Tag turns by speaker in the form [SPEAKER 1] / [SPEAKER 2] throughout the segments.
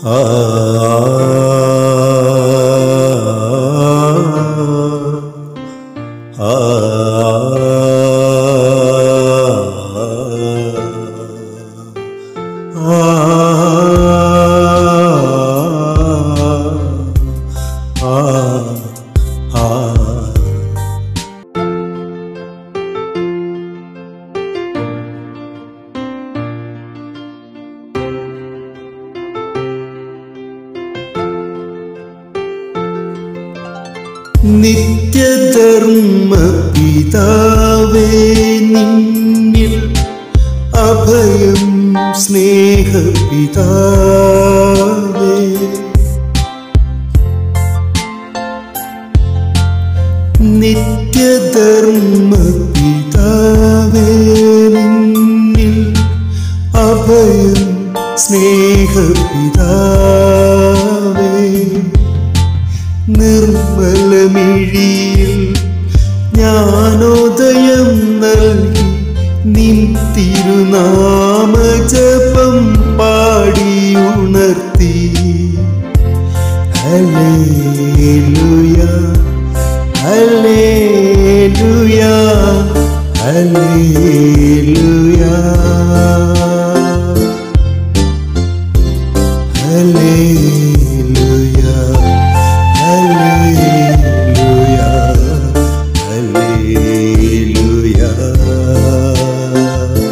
[SPEAKER 1] നിത്യധർമ്മ പിതാവേ നിന്നിൽ അഭയം സ്നേഹ പിതാവേ നിത്യധർമ്മ പിതാവേ നിന്നിൽ അഭയം സ്നേഹ പിതാവേ നിർമ്മലമിഴിയിൽ ജ്ഞാനോദയം നൽകി നിൻ തിരുനാമജപം പാടിയുണർത്തി hallelujah hallelujah hallelujah hallelujah hallelujah hallelujah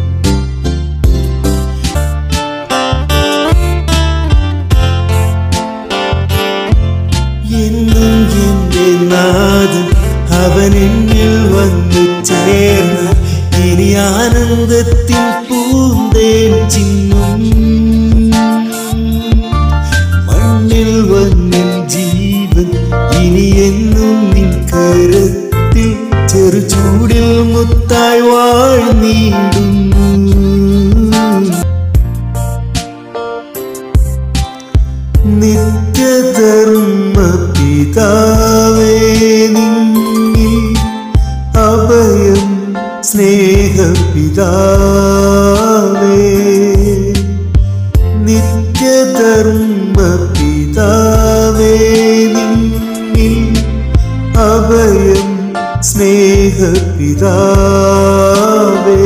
[SPEAKER 1] എന്നും എന്റെ നാഥൻ അവൻ എന്നിൽ വന്നു ചേർന്ന ഇനി ആനന്ദത്തിൻ പൂന്തേൻ ചിങ്ങും മണ്ണിൽ വന്നിൻ ജീവൻ ഇനി എന്നും നിൻ കരത്തിൽ ചെറു ചൂടിൽ മുത്തായി വാഴ്ന്നിടുന്നു നിത്യധർമ്മ പിതാവേ നിന്നിൽ അഭയം സ്നേഹ പിതാവേ നിത്യധർമ്മ പിതാവേ നിന്നിൽ അഭയം സ്നേഹ പിതാവേ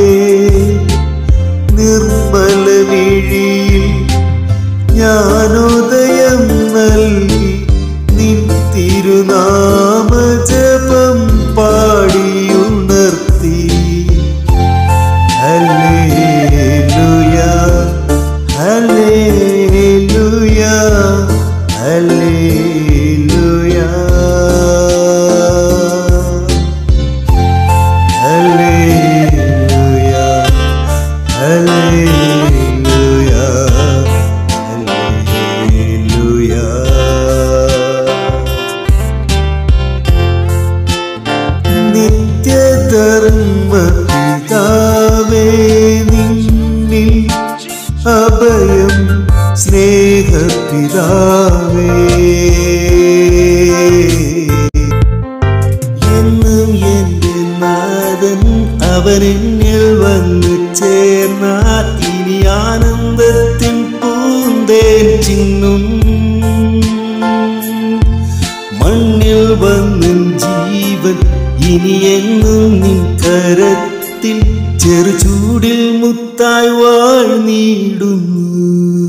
[SPEAKER 1] നിർമ്മലമിഴിയിൽ ജ്ഞാനോദയം നൽകി നിൻ തിരുനാമജപം പാടിയുണർത്തി hallelujah hallelujah hallelujah hallelujah hallelujah hallelujah നിത്യധർമ്മ പിതാവേ നിന്നിൽ അഭയം സ്നേഹ പിതാവേ എന്നും എന്റെ നാഥൻ അവനെന്നിൽ വന്നു ചേർന്നാൽ ഇനി ആനന്ദത്തിൻ പൂന്തേൻ ചിങ്ങും മണ്ണിൽ വന്നും ജീവൻ ഇനി എങ്ങും നിൻ കരത്തിൽ ചെറുചൂടിൽ മുത്തായി വാഴ്ന്നിടുന്നു